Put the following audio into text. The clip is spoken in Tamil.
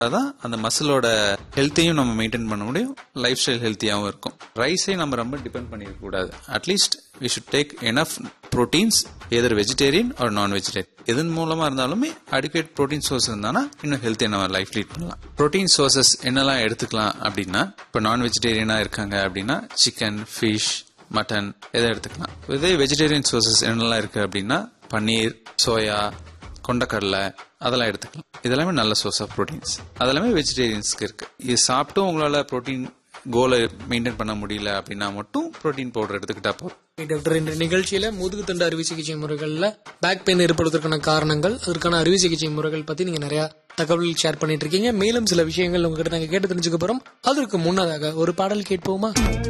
தான் அந்த மசிலோட ஹெல்த்தையும் நம்ம மெயின்டைன் பண்ண முடியும் லைஃப் ஸ்டைல் ஹெல்த்தியாகவும் இருக்கும் ரைஸை நம்ம ரொம்ப டிபெண்ட் பண்ணிக்க கூடாது at least we should take enough proteins either vegetarian ஒரு நான் வெஜிடேரியன் எதன் மூலமா இருந்தாலுமே அடிக்குவேட் ப்ரோட்டீன் சோர்ஸ் இருந்தானா இன்னும் ஹெல்த்தியாக நம்ம லைஃப் லீட் பண்ணலாம் ப்ரோட்டீன் சோர்சஸ் என்னெல்லாம் எடுத்துக்கலாம் அப்படின்னா இப்போ நான் வெஜிடேரியனா இருக்காங்க அப்படின்னா சிக்கன் ஃபிஷ் மட்டன் எதை எடுத்துக்கலாம் இதே வெஜிடேரியன் சோர்சஸ் என்னெல்லாம் இருக்கு அப்படின்னா பன்னீர் சோயா கொண்டக்கடலை அதெல்லாம் எடுத்துக்கலாம் இதெல்லாமே நல்ல சோர்ஸ் ஆஃப் ப்ரோட்டீன்ஸ் அதெல்லாமே வெஜிடேரியன்ஸ்க்கு இருக்கு இது சாப்பிட்டும் உங்களால ப்ரோட்டீன் கோலை மெயின்டைன் பண்ண முடியல அப்படின்னா மட்டும் ப்ரோட்டீன் பவுடர் எடுத்துக்கிட்டா போதும் டாக்டர் இன்று நிகழ்ச்சியில முதுகு தண்டு அறுவை சிகிச்சை முறைகள்ல பேக் பெயின் ஏற்படுவதற்கான காரணங்கள் அதற்கான அறுவை சிகிச்சை முறைகள் பத்தி நீங்க நிறைய தகவல்கள் ஷேர் பண்ணிட்டு இருக்கீங்க மேலும் சில விஷயங்கள் உங்ககிட்ட நாங்க கேட்டு தெரிஞ்சுக்க போறோம் அதற்கு முன்னதாக ஒரு பாடல் கேட்போமா